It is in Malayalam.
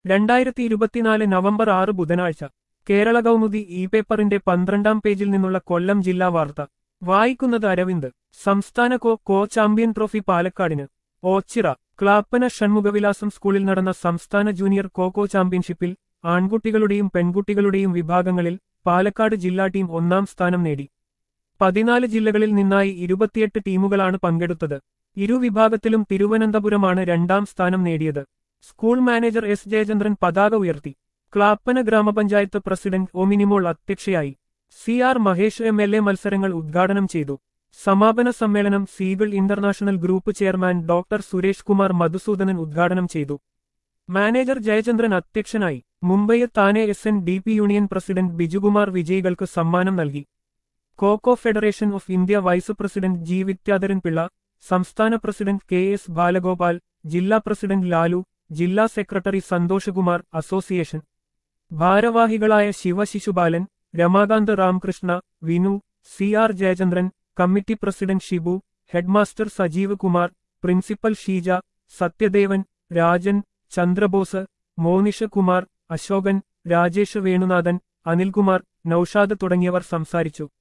രണ്ടായിരത്തി ഇരുപത്തിനാല് നവംബർ ആറ് ബുധനാഴ്ച കേരള കൗമുദി ഇ പേപ്പറിന്റെ പന്ത്രണ്ടാം പേജിൽ നിന്നുള്ള കൊല്ലം ജില്ലാ വാർത്ത വായിക്കുന്നത് അരവിന്ദ് സംസ്ഥാന കോ കോ ചാമ്പ്യൻ ട്രോഫി പാലക്കാടിന് ഓച്ചിറ ക്ലാപ്പന ഷൺമുഖവിലാസം സ്കൂളിൽ നടന്ന സംസ്ഥാന ജൂനിയർ കോകോ ചാമ്പ്യൻഷിപ്പിൽ ആൺകുട്ടികളുടെയും പെൺകുട്ടികളുടെയും വിഭാഗങ്ങളിൽ പാലക്കാട് ജില്ലാ ടീം ഒന്നാം സ്ഥാനം നേടി പതിനാല് ജില്ലകളിൽ നിന്നായി ഇരുപത്തിയെട്ട് ടീമുകളാണ് പങ്കെടുത്തത് ഇരുവിഭാഗത്തിലും തിരുവനന്തപുരമാണ് രണ്ടാം സ്ഥാനം നേടിയത് സ്കൂൾ മാനേജർ എസ് ജയചന്ദ്രൻ പതാക ഉയർത്തി ക്ലാപ്പന ഗ്രാമപഞ്ചായത്ത് പ്രസിഡന്റ് ഒമിനിമോൾ അധ്യക്ഷയായി C R Mahesh M L A മത്സരങ്ങൾ ഉദ്ഘാടനം ചെയ്തു സമാപന സമ്മേളനം Seagull International Group chairman doctor Suresh Kumar Madhusoodanan ഉദ്ഘാടനം ചെയ്തു മാനേജർ ജയചന്ദ്രൻ അധ്യക്ഷനായി Mumbai Thane S N D P union president Bijukumar വിജയികൾക്ക് സമ്മാനം നൽകി kho kho federation of India vice president G Vidyadharan Pillai സംസ്ഥാന പ്രസിഡന്റ് കെ എസ് ബാലഗോപാൽ ജില്ലാ പ്രസിഡന്റ് ലാലു ജില്ലാ സെക്രട്ടറി സന്തോഷകുമാർ അസോസിയേഷൻ ഭാരവാഹികളായ Sivasisupalan Ramakanth Ramakrishna Vinu C R Jayachandran committee president Shibu headmaster Sajeev Kumar principal Sheeja Sathyadevan Rajan Chandrabose Monisha Kumar Ashokan Rajesh Venunathan Anilkumar Noushad തുടങ്ങിയവർ സംസാരിച്ചു